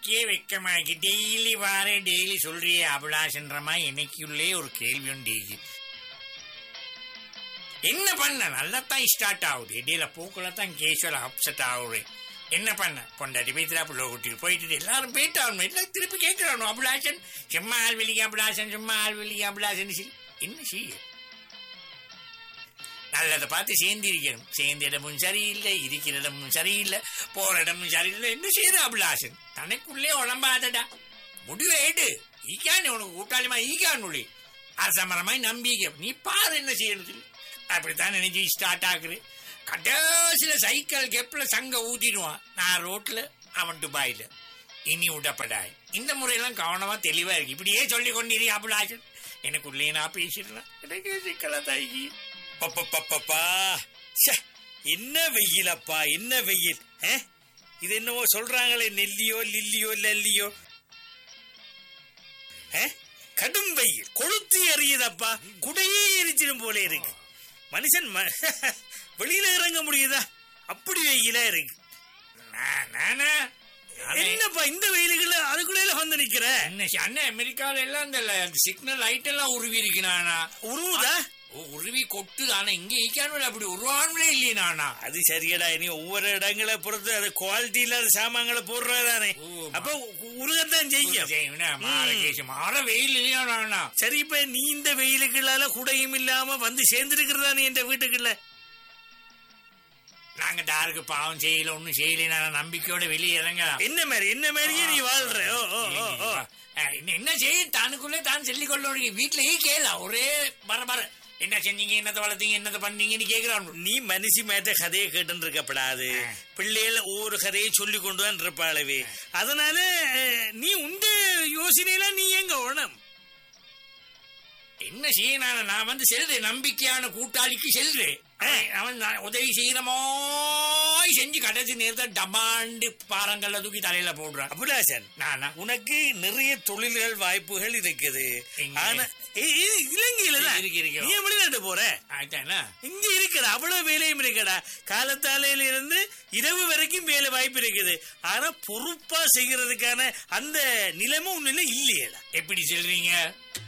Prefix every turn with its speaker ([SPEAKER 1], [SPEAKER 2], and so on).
[SPEAKER 1] எனக்கே வெக்கமாக்கி டெய்லி வார டெய்லி சொல்றியே அபிலாஷன்றமா எனக்குள்ளே ஒரு கேள்வி உண்டு என்ன பண்ண நல்லா தான் ஸ்டார்ட் ஆகுது இடையில பூக்குள்ள தான் கேஷுவல் அப்செட் ஆகுது என்ன பண்ண பொண்டாட்டி போய் புள்ள கூட்டிட்டு போயிட்டு எல்லாரும் போயிட்டாகணும் எல்லாம் திருப்பி கேட்கிறானு அபிலாஷன் சும்மா ஆள் வெளியே அபிலாஷன் சும்மா ஆள் வெளியே அபிலாஷன் சொல்லி என்ன செய்ய நல்லதை பார்த்து சேர்ந்து இருக்கணும் சேர்ந்த இடமும் சரியில்லை இருக்கிற இடமும் சரியில்லை போற இடமும் சரியில்லை என்ன செய்யற அபிலாஷன் தனக்குள்ளே உடம்பாதடா முடிவு எடு ஈக்கானு உனக்கு கூட்டாளிமா ஈக்கானுள்ளி அரசமரமாய் நம்பிக்கை நீ பாரு என்ன செய்யறது அப்படித்தான் நினைச்சு ஸ்டார்ட் ஆகுது கடைசியில சைக்கிள் கெப்ல சங்க ஊத்திடுவான் நான் ரோட்ல அவன் துபாயில இனி விடப்படாய் இந்த முறையெல்லாம் கவனமா தெளிவா இருக்கு இப்படியே சொல்லி கொண்டிரு அபிலாஷன் எனக்குள்ளே நான் பேசிடுறேன் எனக்கு சிக்கலா தாய்க்கு
[SPEAKER 2] பப்பப்பப்பப்பா. ச்சே, என்ன வெயிலப்பா என்ன வெயில் ஆ? இது என்னவோ சொல்றாங்களே நெல்லியோ லில்லியோ லல்லியோ ஆ? கடும் வெயில் கொளுத்தி எறியுதப்பா குடையே எரிச்சிடும் போல இருக்கு மனுஷன் ம- வெளியில இறங்க முடியுதா அப்படி வெயிலா இருக்கு
[SPEAKER 1] நான், நானா? நானே-
[SPEAKER 2] என்னப்பா இந்த வெயிலுக்குள்ள அதுக்குள்ள வந்து நிக்கிற
[SPEAKER 1] என்ன சி- அண்ணன் அமெரிக்கால எல்லாம் இந்த சிக்னல் லைட் எல்லாம் உருவி இருக்கு நானா
[SPEAKER 2] உருவுதா
[SPEAKER 1] ஓ, உருவி கொட்டுது ஆனா இங்க ஈக்கானுல அப்படி உருவானே இல்லையே நானா
[SPEAKER 2] அது சரியடா இனி ஒவ்வொரு இடங்களை பொறுத்து அது குவாலிட்டி இல்லாத சாமான்களை போடுறதானே
[SPEAKER 1] ஓ,
[SPEAKER 2] அப்ப உ- உருகத்தான் செய்யும்
[SPEAKER 1] செய்யும்னா, மாற கேசு மாற வெயில் இல்லையா நானா
[SPEAKER 2] சரி இப்ப நீ இந்த வெயிலுக்குள்ளால குடையும் இல்லாம வந்து சேர்ந்துருக்கிறதானே என்ற வீட்டுக்குள்ள
[SPEAKER 1] நாங்க தாருக்கு பாவம் செய்யல ஒண்ணும் செய்யல நான் நம்பிக்கையோட வெளியே இறங்கலாம்
[SPEAKER 2] என்ன மாதிரி என்ன மாதிரியே நீ வாழ்ற ஓ, ஓ, ஓ, ஓ.
[SPEAKER 1] அஹ், இன்னும் என்ன செய்ய தானுக்குள்ளே தான் சொல்லிக் கொள்ள வீட்டுலயே கேள ஒரே பர பர என்ன செஞ்சீங்க என்னத்தை வளர்த்தீங்க என்னத்தை பண்ணீங்கன்னு கேக்குறான்
[SPEAKER 2] நீ மனுஷி மேத்த கதையை கேட்டு இருக்கப்படாது
[SPEAKER 1] ஆ.
[SPEAKER 2] பிள்ளைகள ஒவ்வொரு கதையை சொல்லி கொண்டு தான் இருப்பாளவே அதனால அஹ், நீ உண்ட யோசனையில நீ எங்க ஓணம்
[SPEAKER 1] என்ன செய்யணும் நான் வந்து செல்றேன் நம்பிக்கையான கூட்டாளிக்கு செல்றேன் அவன் அவன் நான் உதவி செய்யற மாதிரி செஞ்சு கடைசி நேரத்தை டமாண்டு பாறங்கள்ல தூக்கி தலையில போடுறான்
[SPEAKER 2] அபுலாசன்
[SPEAKER 1] நானா
[SPEAKER 2] உனக்கு நிறைய தொழில்கள் வாய்ப்புகள் இருக்குது
[SPEAKER 1] எங்க?
[SPEAKER 2] ஆனா ஏய், ஏய், இலங்கையில தான்
[SPEAKER 1] இருக்கு, இருக்கு.
[SPEAKER 2] நீ வெளிநாட்டு போற
[SPEAKER 1] ஆயிட்டானா
[SPEAKER 2] இங்க இருக்கடா அவ்வளவு வேலையும் இருக்கடா காலத்தாலையில இருந்து இரவு வரைக்கும் வேலை வாய்ப்பு இருக்குது ஆனா பொறுப்பா செய்யறதுக்கான அந்த நிலைமை உன்னில இல்லையடா
[SPEAKER 1] எப்படி சொல்றீங்க